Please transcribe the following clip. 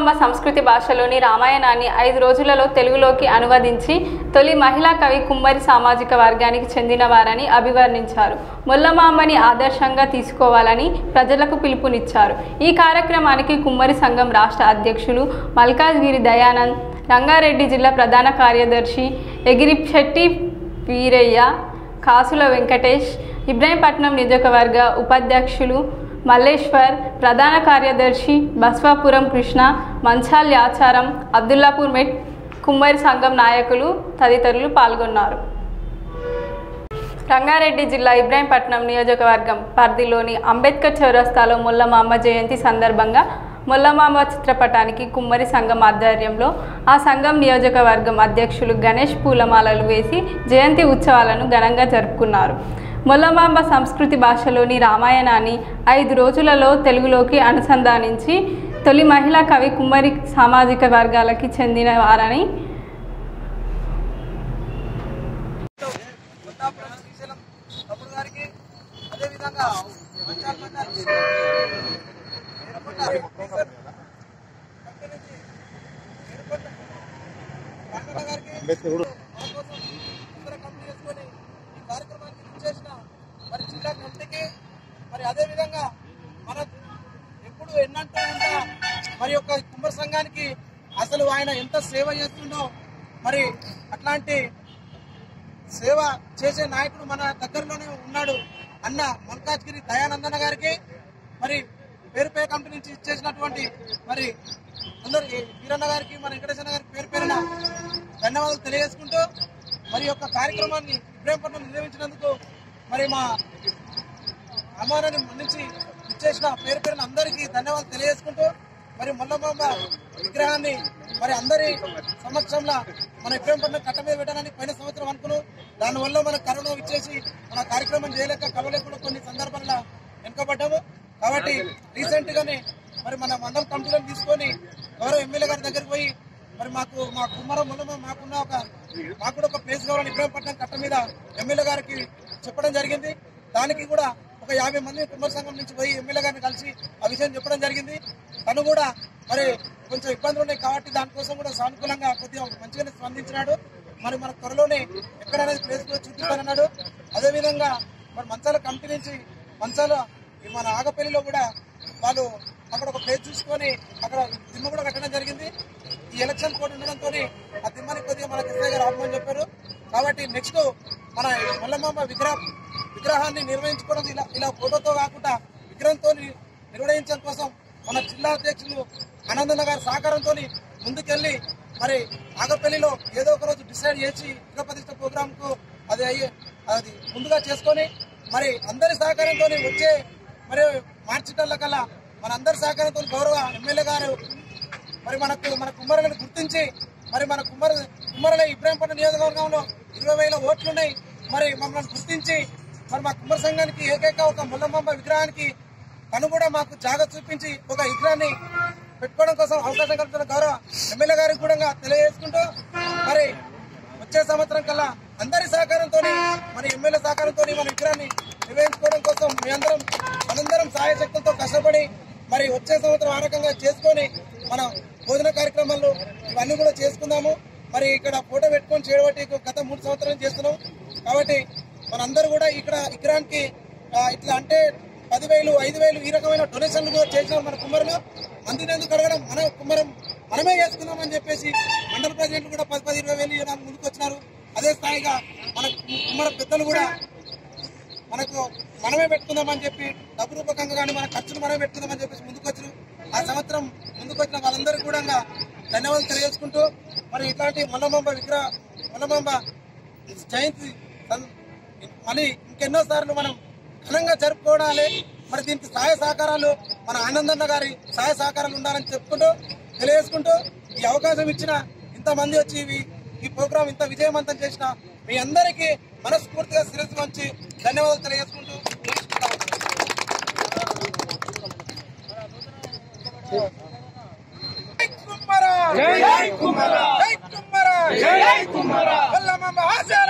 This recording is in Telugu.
మొల్లమాంబ సంస్కృతి భాషలోని రామాయణాన్ని ఐదు రోజులలో తెలుగులోకి అనువదించి తొలి మహిళా కవి కుమ్మరి సామాజిక వర్గానికి చెందినవారని అభివర్ణించారు మొల్లమాంబని ఆదర్శంగా తీసుకోవాలని ప్రజలకు పిలుపునిచ్చారు ఈ కార్యక్రమానికి కుమ్మరి సంఘం రాష్ట్ర అధ్యక్షులు మల్కాజ్గిరి దయానంద్ రంగారెడ్డి జిల్లా ప్రధాన కార్యదర్శి ఎగిరిశెట్టి వీరయ్య కాసుల వెంకటేష్ ఇబ్రాహీంపట్నం నియోజకవర్గ ఉపాధ్యక్షులు మల్లేశ్వర్ ప్రధాన కార్యదర్శి బస్వాపురం కృష్ణ మంచాల్ యాచారం అబ్దుల్లాపూర్ మెట్ కుమ్మరి సంఘం నాయకులు తదితరులు పాల్గొన్నారు రంగారెడ్డి జిల్లా ఇబ్రాహీంపట్నం నియోజకవర్గం పరిధిలోని అంబేద్కర్ చౌరస్తాలో ముల్లమామ జయంతి సందర్భంగా ముల్లమామ చిత్రపటానికి కుమ్మరి సంఘం ఆధ్వర్యంలో ఆ సంఘం నియోజకవర్గం అధ్యక్షులు గణేష్ పూలమాలలు వేసి జయంతి ఉత్సవాలను ఘనంగా జరుపుకున్నారు ముల్లమాంబ సంస్కృతి భాషలోని రామాయణాన్ని ఐదు రోజులలో తెలుగులోకి అనుసంధానించి తొలి మహిళా కవి కుమ్మరి సామాజిక వర్గాలకి చెందిన వారని కొట్టాపురం శ్రీశైలం తమ్ముడు గారికి అదేవిధంగా మంచాల మండలి ఏర్కొండ టీచర్ కంపెనీ నుంచి ఏర్కొండ రంగన్న గారికి మా కోసం ఇతర కంపెనీ చేసుకొని ఈ కార్యక్రమానికి ఇచ్చేసిన మరి జిల్లా కమిటీకి మరి అదేవిధంగా మన ఎప్పుడు ఎన్నంటూ ఉంటా మరి యొక్క కుమ్మరి సంఘానికి అసలు ఆయన ఎంత సేవ చేస్తుండో మరి అట్లాంటి సేవ చేసే నాయకుడు మన దగ్గరలోనే ఉన్నాడు అన్న మల్కాజ్గిరి దయానందన గారికి మరి పేరు పేరు కంపెనీ నుంచి ఇచ్చేసినటువంటి మరి అందరు ఈ వీరన్న గారికి మన వెంకటేశ్వర గారికి పేరు పేరున ధన్యవాదాలు తెలియజేసుకుంటూ మరి యొక్క కార్యక్రమాన్ని ఇబ్రాహీంపట్నం నిర్వహించినందుకు మరి మా అమ్మానాన్ని మన్నించి ఇచ్చేసిన పేరు పేరున అందరికీ ధన్యవాదాలు తెలియజేసుకుంటూ మరి మొల్లమాంబ విగ్రహాన్ని మరి అందరి సమక్షంలో మన ఇబ్రాహీంపట్నం కట్ట మీద పెట్టాలని పోయిన సంవత్సరం అనుకున్నాం దానివల్ల మన కరోనా ఇచ్చేసి మన కార్యక్రమం చేయలేక కలవలేక కూడా కొన్ని సందర్భాల్లో వెనుకబడ్డాము కాబట్టి రీసెంట్ గానే మరి మన మండలం కమిటీలను తీసుకొని గౌరవ ఎమ్మెల్యే గారి దగ్గరికి పోయి మరి మాకు మా కుమ్మరం మొల్లమ మాకున్న ఒక మాకు కూడా ఒక ప్లేస్ కావాలని ఇబ్రాహీంపట్నం కట్ట మీద ఎమ్మెల్యే గారికి చెప్పడం జరిగింది దానికి కూడా ఒక యాభై మంది కుమ్మర సంఘం నుంచి పోయి ఎమ్మెల్యే గారిని కలిసి ఆ విషయం చెప్పడం జరిగింది తను కూడా మరి కొంచెం ఇబ్బందులు ఉన్నాయి కాబట్టి దానికోసం కూడా సానుకూలంగా కొద్దిగా మంచిగానే స్పందించినాడు మరి మన త్వరలోనే ఎక్కడనేది ప్లేస్ కూడా చూపిస్తానన్నాడు అదేవిధంగా మరి మంచాల కమిటీ నుంచి మంచాల ఈ మన ఆగపల్లిలో కూడా వాళ్ళు అక్కడ ఒక ప్లేస్ చూసుకొని అక్కడ దిమ్మ కూడా కట్టడం జరిగింది ఈ ఎలక్షన్ కోడ్ ఉండడంతో ఆ దిమ్మని కొద్దిగా మన కృష్ణ గారు ఆపమని చెప్పారు కాబట్టి నెక్స్ట్ మన మల్లమ్మ విగ్రహ విగ్రహాన్ని నిర్వహించుకోవడం ఇలా ఇలా ఫోటోతో కాకుండా విగ్రహంతో నిర్వహించడం కోసం మన జిల్లా అధ్యక్షులు ఆనందన్న గారి సహకారంతో ముందుకెళ్లి మరి ఆగపల్లిలో ఏదో ఒక రోజు డిసైడ్ చేసి విగ్రహ ప్రతిష్ట ప్రోగ్రామ్ కు అది అయ్యే అది ముందుగా చేసుకొని మరి అందరి సహకారంతో వచ్చే మరి మార్చిటల్ల కల్లా మన అందరి సహకారంతో గౌరవ ఎమ్మెల్యే గారు మరి మనకు మన కుమ్మరులను గుర్తించి మరి మన కుమ్మర కుమ్మరుల ఇబ్రాహీంపట్నం నియోజకవర్గంలో ఇరవై వేల ఓట్లు ఉన్నాయి మరి మమ్మల్ని గుర్తించి మరి మా కుమ్మర సంఘానికి ఏకైక ఒక ముల్లమ్మ విగ్రహానికి తను కూడా మాకు జాగా చూపించి ఒక విగ్రహాన్ని పెట్టుకోవడం కోసం అవకాశం కల్పిస్తున్న గౌరవ ఎమ్మెల్యే గారికి కూడా తెలియజేసుకుంటూ మరి వచ్చే సంవత్సరం కల్లా అందరి సహకారంతో మన ఎమ్మెల్యే సహకారంతో మన విగ్రహాన్ని నిర్వహించుకోవడం కోసం మీ అందరం మనందరం సహాయ శక్తులతో కష్టపడి మరి వచ్చే సంవత్సరం ఆ రకంగా చేసుకొని మన భోజన కార్యక్రమాలు ఇవన్నీ కూడా చేసుకుందాము మరి ఇక్కడ ఫోటో పెట్టుకొని చేయబట్టి గత మూడు సంవత్సరాలు చేస్తున్నాం కాబట్టి మనందరూ కూడా ఇక్కడ విగ్రహానికి ఆ, ఇట్లా అంటే పదివేలు ఐదు వేలు ఈ రకమైన డొనేషన్లు కూడా చేసిన మన కుమ్మరులు మందిని ఎందుకు అడగడం మన కుమ్మరం మనమే చేసుకుందామని చెప్పేసి మండల ప్రెసిడెంట్ కూడా పది పది ఇరవై వేలు ఇవ్వడానికి ముందుకు వచ్చినారు అదే స్థాయిగా మన కుమ్మర పెద్దలు కూడా మనకు మనమే పెట్టుకుందామని చెప్పి డబ్బు రూపకంగా కానీ మన ఖర్చులు మనమే పెట్టుకుందామని చెప్పేసి ముందుకు వచ్చారు ఆ సంవత్సరం ముందుకు వచ్చిన వాళ్ళందరికీ కూడా ధన్యవాదాలు తెలియజేసుకుంటూ మరి ఇట్లాంటి మొల్లమాంబ విగ్రహ మొల్లమాంబ జయంతి సం- మళ్ళీ ఇంకెన్నో సార్లు మనం ఘనంగా జరుపుకోవడాలి మరి దీనికి సహాయ సహకారాలు మన ఆనందన్న గారి సహాయ సహకారాలు ఉండాలని చెప్పుకుంటూ తెలియజేసుకుంటూ ఈ అవకాశం ఇచ్చిన ఇంతమంది వచ్చి ఇవి- ఈ ప్రోగ్రాం ఇంత విజయవంతం చేసిన మీ అందరికీ మనస్ఫూర్తిగా శిరస్సు వంచి ధన్యవాదాలు తెలియజేసుకుంటూ ముగించుకుంటాను. జై కుమ్మరా! జై కుమ్మరా! జై కుమ్మరా! వల్లమాంబ ఆశయ